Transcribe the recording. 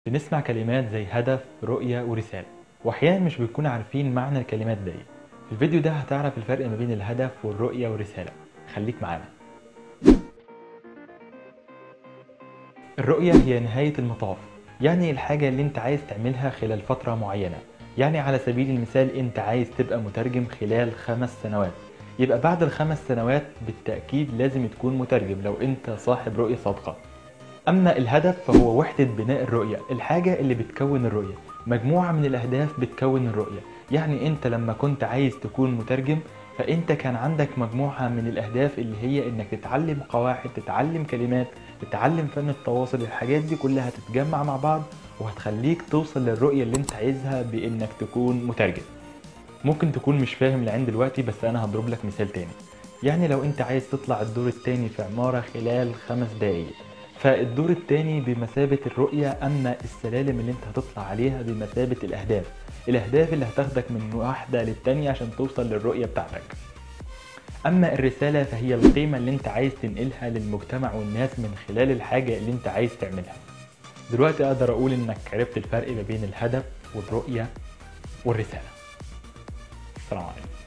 بنسمع كلمات زي هدف رؤية ورسالة وأحيانا مش بنكون عارفين معنى الكلمات دي في الفيديو ده هتعرف الفرق ما بين الهدف والرؤية والرسالة خليك معانا الرؤية هي نهاية المطاف يعني الحاجة اللي انت عايز تعملها خلال فترة معينة يعني على سبيل المثال انت عايز تبقى مترجم خلال خمس سنوات يبقى بعد الخمس سنوات بالتأكيد لازم تكون مترجم لو انت صاحب رؤية صادقة أما الهدف فهو وحدة بناء الرؤية الحاجة اللي بتكون الرؤية مجموعة من الأهداف بتكون الرؤية يعني أنت لما كنت عايز تكون مترجم فأنت كان عندك مجموعة من الأهداف اللي هي إنك تتعلم قواعد تتعلم كلمات تتعلم فن التواصل الحاجات دي كلها هتتجمع مع بعض وهتخليك توصل للرؤية اللي أنت عايزها بإنك تكون مترجم ممكن تكون مش فاهم لعين دلوقتي بس أنا هضرب لك مثال تاني يعني لو أنت عايز تطلع الدور التاني في عمارة خلال خمس دقايق فالدور التاني بمثابة الرؤية أما السلالم اللي انت هتطلع عليها بمثابة الأهداف الأهداف اللي هتاخدك من واحدة للتانية عشان توصل للرؤية بتاعتك أما الرسالة فهي القيمة اللي انت عايز تنقلها للمجتمع والناس من خلال الحاجة اللي انت عايز تعملها دلوقتي أقدر أقول إنك عرفت الفرق ما بين الهدف والرؤية والرسالة السلام عليكم